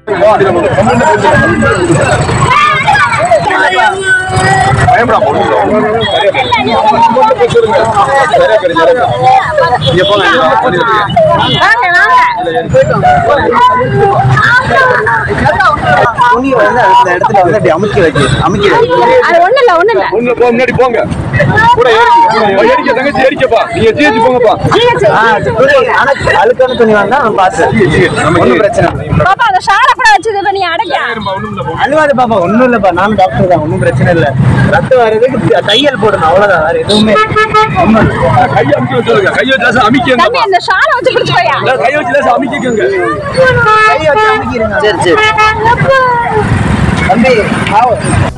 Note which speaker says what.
Speaker 1: பயப்படா இங்க போங்க
Speaker 2: துணியை வந்து அந்த இடத்துல வந்து அப்படி அமுக்கி வச்சு அமுக்கி வச்சு
Speaker 3: அது ஒண்ணு இல்ல ஒண்ணு இல்ல
Speaker 1: ஒண்ணு போ முன்னாடி போங்க கூட ஏறிக்க ஏறிக்க தங்கச்சி ஏறிக்கப்பா நீங்க ஜிஹெச் போங்கப்பா
Speaker 2: ஆ, துணி ஆனா அழுக்கான துணி வந்தா நான் பார்த்தேன் ஒன்றும் பிரச்சனை இல்லை
Speaker 3: பாப்பா அந்த ஷால கூட வச்சது இப்ப நீ அடைக்க
Speaker 2: அழுவாது பாப்பா ஒன்றும் இல்லைப்பா நானும் டாக்டர் தான் ஒன்றும் பிரச்சனை இல்லை ரத்தம் வர்றதுக்கு தையல் போடணும் அவ்வளோதான் வேற எதுவுமே ஒன்றும் இல்லை
Speaker 1: கையை அமுக்கி வச்சுருங்க கையை வச்சு லேசா அமிக்கங்க
Speaker 3: தம்பி இந்த ஷால வச்சு பிடிச்சுக்கோயா
Speaker 1: கையை வச்சு லேசா அமிக்கிக்கங்க
Speaker 2: கையை வச்சு அமுக்கிடுங்க சரி சரி தம்பி பாவம்